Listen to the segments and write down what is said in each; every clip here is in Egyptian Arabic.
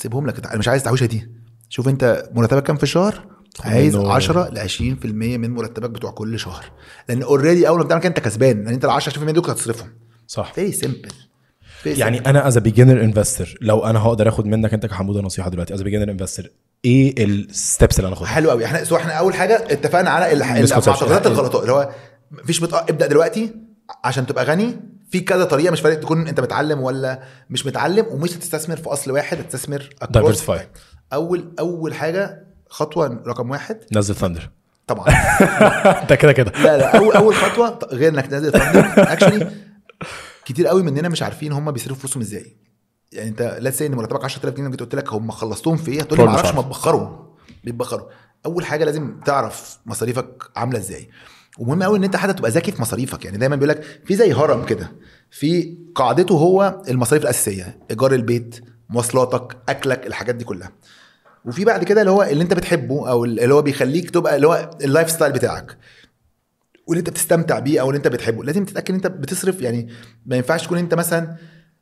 سيبهم لك انا مش عايز التحويشه دي شوف انت مرتبك كام في الشهر عايز منه- 10 ل 20% من مرتبك بتوع كل شهر لان اوريدي اول ما بتعمل كده انت كسبان لان انت ال 10 20% دول هتصرفهم صح فيري سمبل يعني انا از بيجنر انفستر لو انا هقدر اخد منك انت كحموده نصيحه دلوقتي از بيجنر انفستر ايه الستبس اللي انا اخدها حلو قوي احنا سو احنا اول حاجه اتفقنا على ال- Misconception. المعتقدات الغلطات اللي هو مفيش بت... ابدا دلوقتي عشان تبقى غني في كذا طريقه مش فارق تكون انت متعلم ولا مش متعلم ومش هتستثمر في اصل واحد هتستثمر across. Diversify. اول اول حاجه خطوه رقم واحد نزل ثاندر طبعا ده كده كده لا لا اول اول خطوه غير انك تنزل ثاندر اكشلي كتير قوي مننا مش عارفين هم بيصرفوا فلوسهم ازاي يعني انت لا سي ان مرتبك 10000 جنيه جيت قلت لك هم خلصتهم في ايه هتقول لي طول ما مش اعرفش ما عارف. تبخروا بيتبخروا اول حاجه لازم تعرف مصاريفك عامله ازاي ومهم قوي ان انت حتى تبقى ذكي في مصاريفك يعني دايما بيقول لك في زي هرم كده في قاعدته هو المصاريف الاساسيه ايجار البيت مواصلاتك اكلك الحاجات دي كلها وفي بعد كده اللي هو اللي انت بتحبه او اللي هو بيخليك تبقى اللي هو اللايف ستايل بتاعك واللي انت بتستمتع بيه او اللي انت بتحبه لازم تتاكد ان انت بتصرف يعني ما ينفعش تكون انت مثلا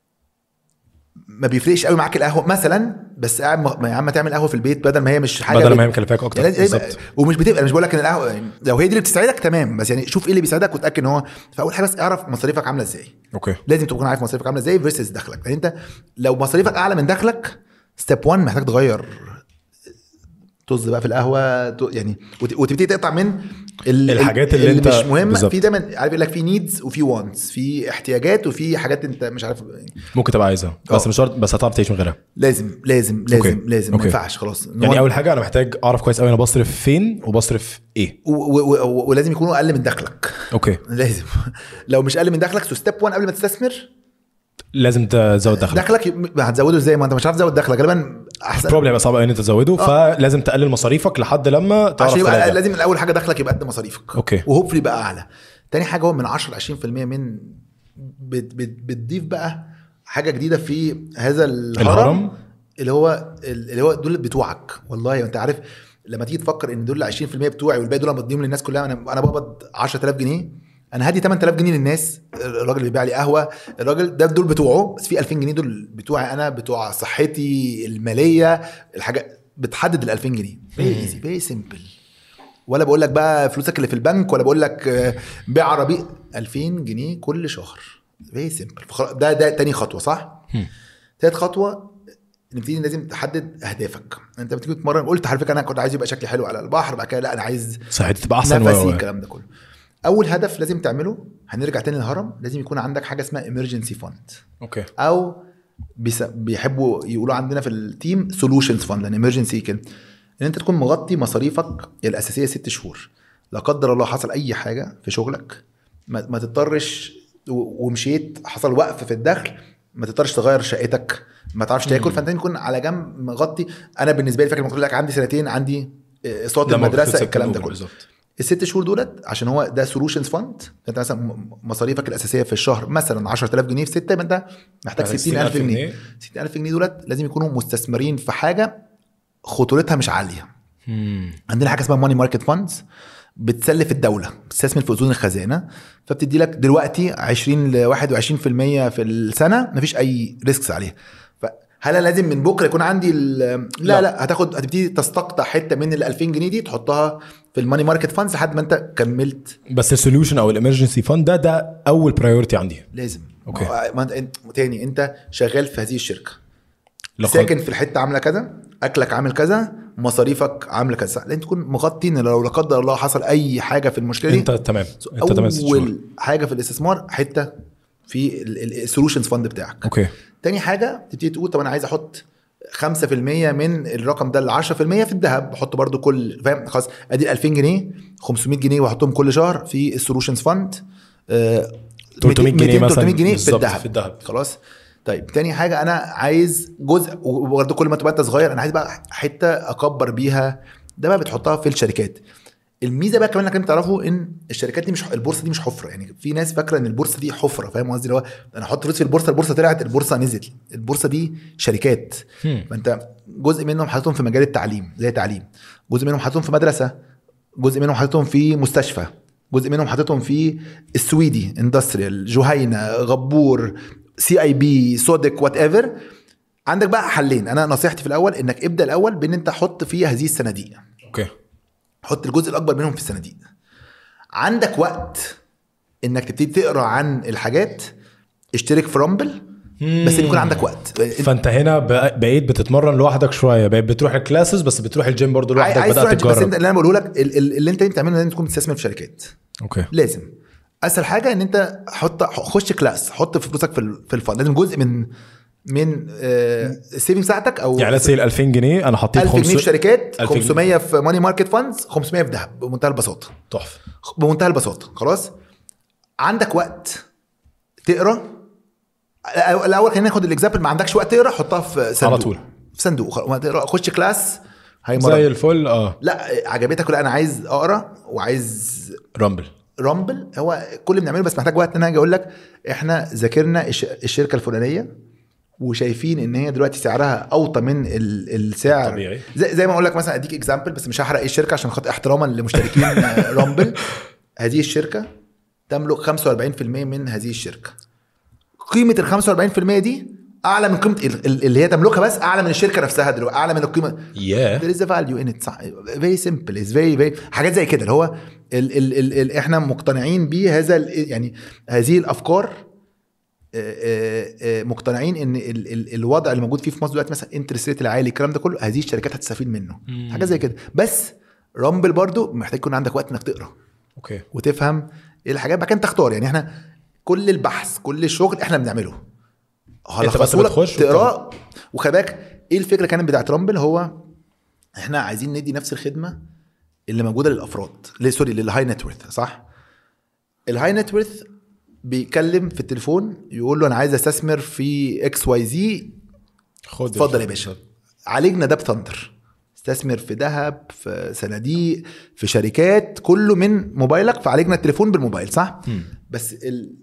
ما بيفرقش قوي معاك القهوه مثلا بس قاعد م- يا عم تعمل قهوه في البيت بدل ما هي مش حاجه بدل بت- ما هي مكلفاك اكتر يعني لازم- بالظبط ومش بتبقى أنا مش بقول لك ان القهوه يعني لو هي دي اللي بتساعدك تمام بس يعني شوف ايه اللي بيساعدك وتاكد ان هو فاول حاجه بس اعرف مصاريفك عامله ازاي اوكي لازم تكون عارف مصاريفك عامله ازاي فيرسز دخلك يعني انت لو مصاريفك اعلى من دخلك ستيب 1 محتاج تغير طز بقى في القهوه ت- يعني وت- وتبتدي تقطع من ال- الحاجات اللي انت- مش مهمه بالظبط. في دايما عارف يقول لك في نيدز وفي وانتس في احتياجات وفي حاجات انت مش عارف ممكن تبقى عايزها بس اه. مش شرط بس هتعرف تعيش من غيرها لازم لازم لازم اوكي. لازم ما اوكي. ينفعش خلاص يعني اول حاجه انا محتاج اعرف كويس قوي انا بصرف فين وبصرف ايه و- و- و- ولازم يكونوا اقل من دخلك اوكي لازم لو مش اقل من دخلك سو ستيب 1 قبل ما تستثمر لازم تزود دخلك دخلك يب- هتزوده ازاي ما انت مش عارف تزود دخلك غالبا احسن بروبلم هيبقى صعب قوي ان انت تزوده فلازم تقلل مصاريفك لحد لما تعرف عشان يبقى تراجع. لازم الاول حاجه دخلك يبقى قد مصاريفك اوكي. وهوبفلي يبقى اعلى تاني حاجه هو من 10 ل 20% من بت بت بتضيف بقى حاجه جديده في هذا الهرم, الهرم؟ اللي هو اللي هو دول بتوعك والله انت عارف لما تيجي تفكر ان دول ال 20% بتوعي والباقي دول أنا بديهم للناس كلها انا انا بقبض 10000 جنيه انا هدي 8000 جنيه للناس الراجل اللي بيبيع لي قهوه الراجل ده دول بتوعه بس في 2000 جنيه دول بتوعي انا بتوع صحتي الماليه الحاجه بتحدد ال 2000 جنيه فيري ايزي فيري سمبل ولا بقول لك بقى فلوسك اللي في البنك ولا بقول لك آه، بيع عربي 2000 جنيه كل شهر فيري سمبل ده ده تاني خطوه صح؟ هم. تالت خطوه نبتدي لازم تحدد اهدافك انت بتيجي تتمرن قلت على فكره انا كنت عايز يبقى شكلي حلو على البحر بعد كده لا انا عايز صحتي تبقى احسن نفسي و- و- الكلام ده كله اول هدف لازم تعمله هنرجع تاني للهرم لازم يكون عندك حاجه اسمها emergency fund اوكي او بيس... بيحبوا يقولوا عندنا في التيم سولوشنز فاند لان ايمرجنسي كده ان انت تكون مغطي مصاريفك الاساسيه ست شهور لا قدر الله حصل اي حاجه في شغلك ما, ما تضطرش و- ومشيت حصل وقف في الدخل ما تضطرش تغير شقتك ما تعرفش تاكل فانت تكون على جنب مغطي انا بالنسبه لي فاكر لما قلت لك عندي سنتين عندي آه، صوت لما المدرسه بتسكت الكلام ده الأمور كله بالظبط. الست شهور دولت عشان هو ده سولوشنز فاند انت مثلا م- مصاريفك الاساسيه في الشهر مثلا 10000 جنيه في سته يبقى انت محتاج يعني 60000 60,000 جنيه 60000 جنيه دولت لازم يكونوا مستثمرين في حاجه خطورتها مش عاليه مم. عندنا حاجه اسمها ماني ماركت فاندز بتسلف الدوله بتستثمر في اذون الخزانه فبتدي لك دلوقتي 20 ل 21% في السنه مفيش اي ريسكس عليها فهل أنا لازم من بكره يكون عندي ال- لا, لا. لا هتاخد هتبتدي تستقطع حته من ال 2000 جنيه دي تحطها في الماني ماركت فاندز لحد ما انت كملت بس السوليوشن او الامرجنسي فاند ده ده اول برايورتي عندي لازم أوكي. ما انت انت- تاني انت شغال في هذه الشركه لو ساكن في الحته عامله كذا اكلك عامل كذا مصاريفك عامله كذا لازم تكون مغطي ان لو لا قدر الله حصل اي حاجه في المشكله دي انت تمام انت تمام ست شهور. اول حاجه في الاستثمار حته في السولوشنز فاند بتاعك اوكي تاني حاجه تبتدي تقول طب انا عايز احط 5% من الرقم ده ل 10% في الذهب بحط برضو كل فاهم خلاص ادي 2000 جنيه 500 جنيه واحطهم كل شهر في السولوشنز فاند 300 جنيه مثلا 300 جنيه في بالظبط، الذهب في الذهب. خلاص طيب تاني حاجه انا عايز جزء وبرضه كل ما تبقى انت صغير انا عايز بقى حته اكبر بيها ده بقى بتحطها في الشركات الميزه بقى كمان انك انت تعرفه ان الشركات دي مش البورصه دي مش حفره يعني في ناس فاكره ان البورصه دي حفره فاهم قصدي اللي هو انا احط فلوس في البورصه البورصه طلعت البورصه نزلت البورصه دي شركات هم. فانت جزء منهم حاططهم في مجال التعليم زي تعليم جزء منهم حاططهم في مدرسه جزء منهم حاططهم في مستشفى جزء منهم حاططهم في السويدي اندستريال جهينه غبور سي اي بي سودك وات ايفر عندك بقى حلين انا نصيحتي في الاول انك ابدا الاول بان انت حط فيه هذه الصناديق اوكي حط الجزء الاكبر منهم في الصناديق عندك وقت انك تبتدي تقرا عن الحاجات اشترك في رامبل بس يكون عندك وقت فانت هنا بق- بقيت بتتمرن لوحدك شويه بقيت بتروح الكلاسز بس بتروح الجيم برضو لوحدك عايز بدات تروح بس انت تجرب اللي انا بقوله لك ال- ال- اللي انت بتعمله لازم تكون بتستثمر في شركات اوكي لازم اسهل حاجه ان انت حط خش كلاس حط فلوسك في ال- في الفند لازم جزء من من السيفنج بتاعتك او يعني let's say ال 2000 جنيه انا حطيت 1000 جنيه في 500 شركات 1000 جنيه. 500 في ماني ماركت فاندز 500 في ذهب بمنتهى البساطه تحفه بمنتهى البساطه خلاص عندك وقت تقرا الاول خلينا ناخد الاكزامبل ما عندكش وقت تقرا حطها في صندوق على طول. في صندوق خ- وما تقرا خش كلاس زي هيمرن الفل اه لا عجبتك ولا انا عايز اقرا وعايز رامبل رامبل هو كل اللي بنعمله بس محتاج وقت ان انا اجي اقول لك احنا ذاكرنا الش- الشركه الفلانيه وشايفين ان هي دلوقتي سعرها اوطى من ال- السعر طبيعي. زي, زي ما اقول لك مثلا اديك اكزامبل بس مش هحرق ايه الشركه عشان خاطر احتراما لمشتركين آه، رامبل هذه الشركه تملك 45% من هذه الشركه قيمه ال 45% دي اعلى من قيمه ال- ال- اللي هي تملكها بس اعلى من الشركه نفسها دلوقتي اعلى من القيمه ياه there is a value in it صح very simple is very very حاجات زي كده اللي هو ال ال ال ال احنا مقتنعين بيه هذا ال- يعني هذه الافكار آه، آه، آه، مقتنعين ان ال ال الوضع اللي موجود فيه في مصر دلوقتي مثلا انترست ريت العالي الكلام ده كله هذه الشركات هتستفيد منه حاجه زي كده بس رامبل برضو محتاج يكون عندك وقت انك تقرا اوكي وتفهم ايه الحاجات بعد كده تختار يعني احنا كل البحث كل الشغل احنا بنعمله بس هلخصه لك بتخش تقراه وخلي بالك ايه الفكره كانت بتاعت رامبل هو احنا عايزين ندي نفس الخدمه اللي موجوده للافراد اللي سوري للهاي نت ورث صح الهاي نت ورث بيكلم في التليفون يقول له انا عايز استثمر في اكس واي زي خد اتفضل يا باشا عالجنا ده بثندر استثمر في ذهب في صناديق في شركات كله من موبايلك فعالجنا التليفون بالموبايل صح مم. بس ال...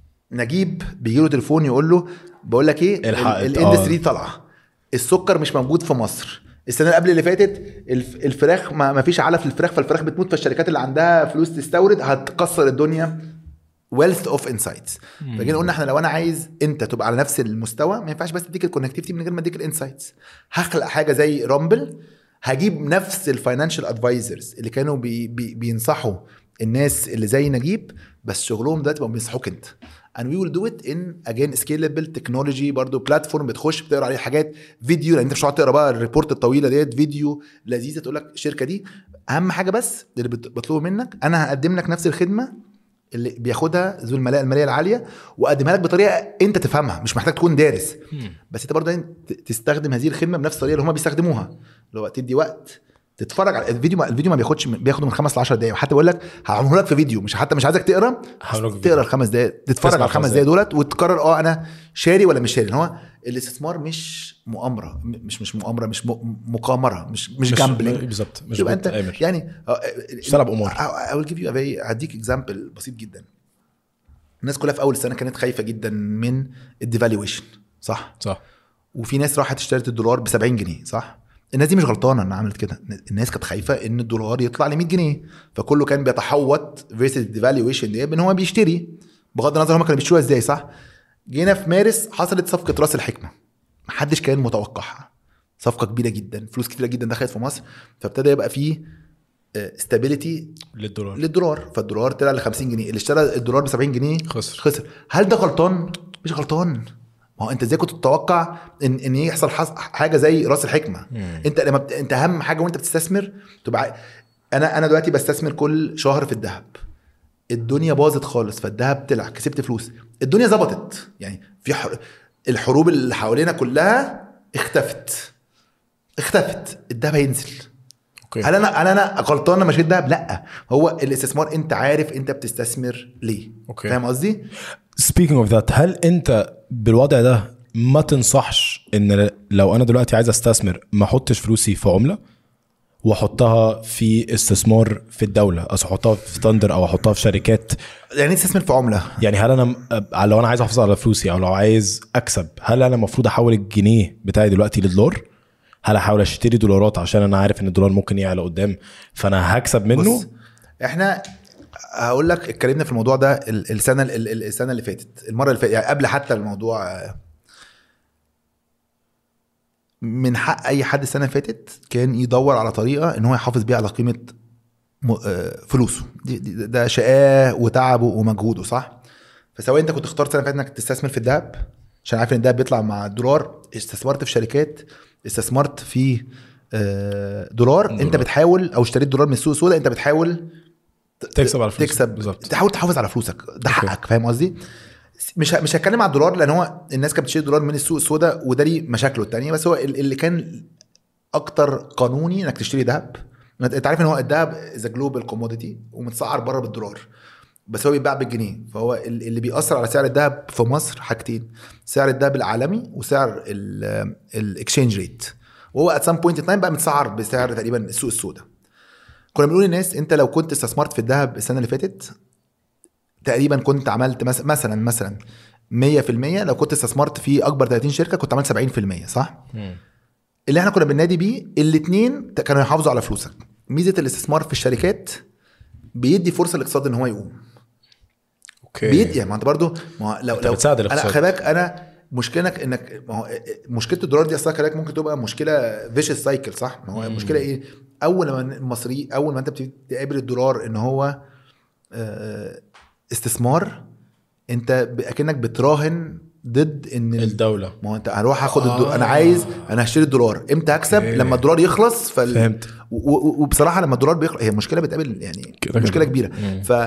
نجيب بيجي له تليفون يقول له بقول لك ايه الحق- ال- آه. الاندستري طالعه السكر مش موجود في مصر السنه اللي قبل اللي فاتت الف- الفراخ ما ما فيش علف للفراخ فالفراخ بتموت فالشركات اللي عندها فلوس تستورد هتكسر الدنيا ويلث اوف انسايتس فجينا قلنا احنا لو انا عايز انت تبقى على نفس المستوى ما ينفعش بس اديك الكونكتيفيتي من غير ما اديك الانسايتس هخلق حاجه زي رامبل هجيب نفس الفاينانشال ادفايزرز اللي كانوا بي بي بينصحوا الناس اللي زي نجيب بس شغلهم دلوقتي بقوا بينصحوك انت and we will do it in again scalable technology برضو بلاتفورم بتخش بتقرا عليه حاجات فيديو لان انت مش هتقعد تقرا بقى الريبورت الطويله ديت فيديو لذيذه تقول لك الشركه دي اهم حاجه بس اللي بت- بطلبه منك انا هقدم لك نفس الخدمه اللي بياخدها ذو الملاءه الماليه العاليه واقدمها لك بطريقه انت تفهمها مش محتاج تكون دارس بس انت برضه لازم ت- تستخدم هذه الخدمه بنفس الطريقه اللي هم بيستخدموها اللي هو تدي وقت تتفرج على الفيديو ما الفيديو ما بياخدش من- بياخده من خمس ل 10 دقائق حتى بقول لك هعمله لك في فيديو مش حتى مش عايزك تقرا هعمله لك في تقرا فيديو. الخمس دقائق تتفرج تسمع على الخمس الخمس دقائق دولت وتقرر اه انا شاري ولا مش شاري إن هو الاستثمار مش مؤامره م- مش مش مؤامره مش م- مقامره مش مش, مش جامبلينج بالظبط مش تبقى انت بتآمر. يعني مش تلعب قمار. I will give you a very هديك اكزامبل بسيط جدا الناس كلها في اول السنه كانت خايفه جدا من الديفالويشن صح صح وفي ناس راحت اشترت الدولار ب 70 جنيه صح الناس دي مش غلطانه انها عملت كده الناس كانت خايفه ان الدولار يطلع ل 100 جنيه فكله كان بيتحوط فيرسز الديفالويشن دي بان هو بيشتري بغض النظر هم كانوا بيشتروها ازاي صح جينا في مارس حصلت صفقه راس الحكمه محدش كان متوقعها صفقه كبيره جدا فلوس كتيره جدا دخلت في مصر فابتدى يبقى فيه استابيليتي للدولار للدولار فالدولار طلع ل 50 جنيه اللي اشترى الدولار ب 70 جنيه خسر. خسر هل ده غلطان مش غلطان ما هو انت ازاي كنت تتوقع ان ان يحصل حص... حاجه زي راس الحكمه مم. انت لما بت... انت اهم حاجه وانت بتستثمر تبقى ع- انا انا دلوقتي بستثمر كل شهر في الذهب الدنيا باظت خالص فالذهب طلع كسبت فلوس الدنيا ظبطت يعني في حر... الحروب اللي حوالينا كلها اختفت اختفت الذهب هينزل اوكي هل انا هل انا غلطان لما شريت دهب؟ لا هو الاستثمار انت عارف انت بتستثمر ليه أوكي. فاهم قصدي؟ سبيكينج اوف ذات هل انت بالوضع ده ما تنصحش ان لو انا دلوقتي عايز استثمر ما احطش فلوسي في عمله واحطها في استثمار في الدوله اصل احطها في ثاندر او احطها في شركات يعني تستثمر في عمله يعني هل انا م- لو انا عايز احافظ على فلوسي او لو عايز اكسب هل انا المفروض احول الجنيه بتاعي دلوقتي لدولار هل احاول اشتري دولارات عشان انا عارف ان الدولار ممكن يعلى قدام فانا هكسب منه بص احنا هقول لك اتكلمنا في الموضوع ده ال- السنه ال- ال- السنه اللي فاتت المره اللي فاتت يعني قبل حتى الموضوع آه، من حق اي حد السنه اللي فاتت كان يدور على طريقه ان هو يحافظ بيها على قيمه م- آه، فلوسه دي دي ده شقاه وتعبه ومجهوده صح فسواء انت كنت اخترت السنه اللي فاتت انك تستثمر في الذهب عشان عارف ان الذهب بيطلع مع الدولار استثمرت في شركات استثمرت في آه، دولار, دولار. انت بتحاول او اشتريت دولار من السوق السوداء انت بتحاول تكسب على فلوسك تكسب بالظبط تحاول تحافظ على فلوسك ده حقك فاهم قصدي مش ه- مش هتكلم على الدولار لان هو الناس كانت بتشتري دولار من السوق السوداء وده ليه مشاكله التانية بس هو ال- اللي كان اكتر قانوني انك تشتري ذهب انت عارف ان هو الذهب ذا جلوبال كوموديتي ومتسعر بره بالدولار بس هو بيتباع بالجنيه فهو ال- اللي بيأثر على سعر الذهب في مصر حاجتين سعر الذهب العالمي وسعر الاكسشينج ريت وهو ات سام بوينت تايم بقى متسعر بسعر تقريبا السوق السوداء كنا بنقول للناس انت لو كنت استثمرت في الذهب السنه اللي فاتت تقريبا كنت عملت مس- مثلا مثلا 100% لو كنت استثمرت في اكبر 30 شركه كنت عملت 70% صح؟ مم. اللي احنا كنا بننادي بيه الاثنين كانوا يحافظوا على فلوسك ميزه الاستثمار في الشركات بيدي فرصه للاقتصاد ان هو يقوم اوكي بيدي يعني ما انت برضه ما هو لو انت لو بتساعد انا الاقتصاد. خلي بالك انا مشكلتك انك ما هو مشكله الدولار دي اصلا خلي بالك ممكن تبقى مشكله فيشس سايكل صح؟ ما هو المشكله ايه؟ اول ما المصري اول ما انت بتبتدي تقابل الدولار ان هو آه، استثمار انت ب- اكنك بتراهن ضد ان ال- الدوله ما هو انت هروح هاخد آه. الدولار انا عايز انا هشتري الدولار امتى هكسب اوكي. لما الدولار يخلص فال... فهمت و- و- وبصراحه لما الدولار بيخلص هي مشكله بتقابل يعني كده مشكله كده. كبيره مم. ف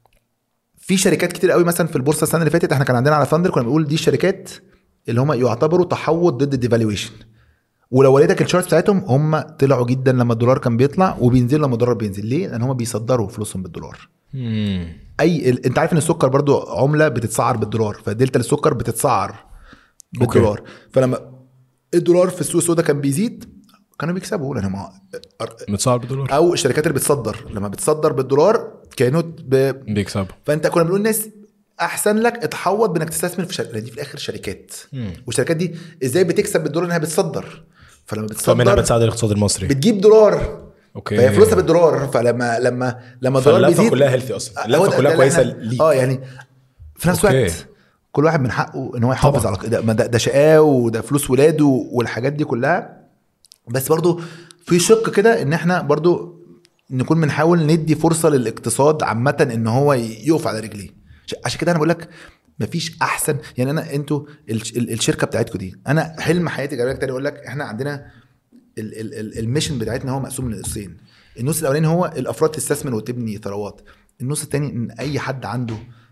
في شركات كتير قوي مثلا في البورصه السنه اللي فاتت احنا كان عندنا على ثاندر كنا بنقول دي الشركات اللي هم يعتبروا تحوط ضد الديفالويشن ولو وريتك الشارت بتاعتهم هم طلعوا جدا لما الدولار كان بيطلع وبينزلوا لما الدولار بينزل ليه؟ لان هم بيصدروا فلوسهم بالدولار مم. اي ال... انت عارف ان السكر برضو عمله بتتسعر بالدولار فدلتا السكر بتتسعر بالدولار فلما الدولار في السوق السوداء كان بيزيد كانوا بيكسبوا لان هم متسعر بالدولار او الشركات اللي بتصدر لما بتصدر بالدولار كانوا ب... بيكسبوا فانت كنا بنقول للناس احسن لك اتحوط بانك تستثمر في شركه لان دي في الاخر شركات مم. والشركات دي ازاي بتكسب بالدولار انها بتصدر فلما فمنها بتصدر بتساعد الاقتصاد المصري بتجيب دولار اوكي فهي فلوسها بالدولار فلما لما لما الدولار فاللفه بيزيد كلها هيلثي اصلا هو اللفه ده- كلها ده اللي كويسه إحنا- ليك اه يعني في نفس أوكي. الوقت كل واحد من حقه ان هو يحافظ طبعا. على ده, ما ده, ده شقاه وده فلوس ولاده والحاجات دي كلها بس برضو في شق كده ان احنا برضو نكون بنحاول ندي فرصه للاقتصاد عامه ان هو يقف على رجليه ش- عشان كده انا بقول لك مفيش احسن يعني انا انتوا الش- ال- الشركه بتاعتكم دي انا حلم حياتي جاي لك تاني اقول لك احنا عندنا ال- ال- ال- الميشن بتاعتنا هو مقسوم لنصين النص الاولاني هو الافراد تستثمر وتبني ثروات النص التاني ان اي حد عنده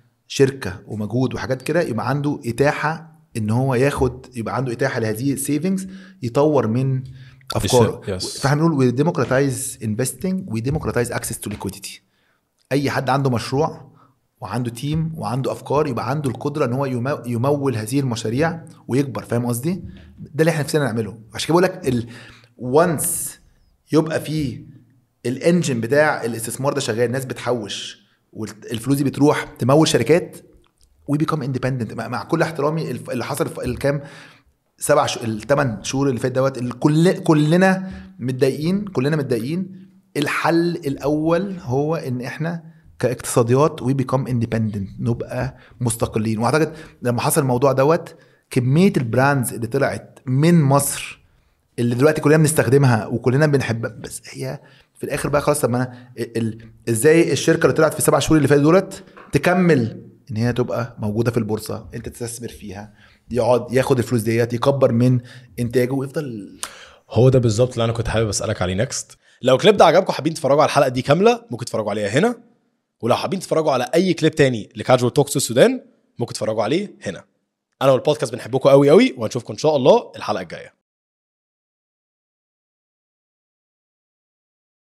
شركه ومجهود وحاجات كده يبقى عنده اتاحه ان هو ياخد يبقى عنده اتاحه لهذه السيفنجز يطور من افكاره الش- yes. فاحنا بنقول وي ديموكراتايز انفستنج وي ديموكراتايز اكسس تو ليكويديتي اي حد عنده مشروع وعنده تيم وعنده افكار يبقى عنده القدره ان هو يمو- يمول هذه المشاريع ويكبر فاهم قصدي ده اللي احنا نفسنا نعمله عشان كده بقول لك ال... وانس يبقى فيه الانجن بتاع الاستثمار ده شغال الناس بتحوش والفلوس دي بتروح تمول شركات وي بيكم اندبندنت مع كل احترامي الف- اللي حصل في الكام سبع شو... الثمان شهور اللي فات دوت الكل... كلنا متضايقين كلنا متضايقين الحل الاول هو ان احنا كاقتصاديات وي بيكم اندبندنت نبقى مستقلين واعتقد لما حصل الموضوع دوت كميه البراندز اللي طلعت من مصر اللي دلوقتي كلنا بنستخدمها وكلنا بنحبها بس هي في الاخر بقى خلاص طب ما انا ال... ال- ازاي الشركه اللي طلعت في السبع شهور اللي فاتوا دولت تكمل ان هي تبقى موجوده في البورصه انت تستثمر فيها يقعد ياخد الفلوس ديت يكبر من انتاجه ويفضل هو ده بالظبط اللي انا كنت حابب اسالك عليه نكست لو الكليب ده عجبكم حابين تتفرجوا على الحلقه دي كامله ممكن تتفرجوا عليها هنا ولو حابين تتفرجوا على اي كليب تاني لكاجوال توكس السودان ممكن تتفرجوا عليه هنا انا والبودكاست بنحبكم قوي قوي وهنشوفكم ان شاء الله الحلقه الجايه